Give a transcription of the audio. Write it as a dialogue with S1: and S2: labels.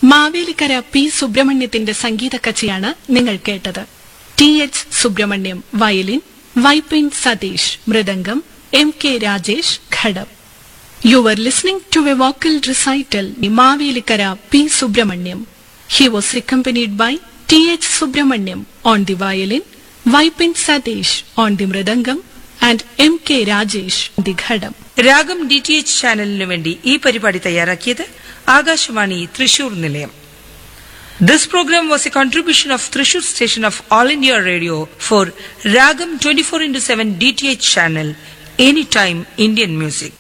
S1: Mavelikkara P സുബ്രഹ്മണ്യത്തിന്റെ സംഗീത കച്ചയാണ് നിങ്ങൾ കേട്ടത് T H Subramaniam violin Vypin Satheesh mridangam M K Rajesh ghatam you are listening to a vocal recital Mavelikkara P Subramaniam he was accompanied by T H Subramaniam on the violin Vypin Satheesh on the mridangam and M K Rajesh on the ghatam
S2: ragam D T H ചാനലിനു വേണ്ടി ഈ പരിപാടി തയ്യാറാക്കിയത് ആകാശവാണി തൃശൂർ നിലയം This program was a contribution of Thrissur station of All India Radio for Ragam 24 into 7 DTH channel, Anytime Indian Music.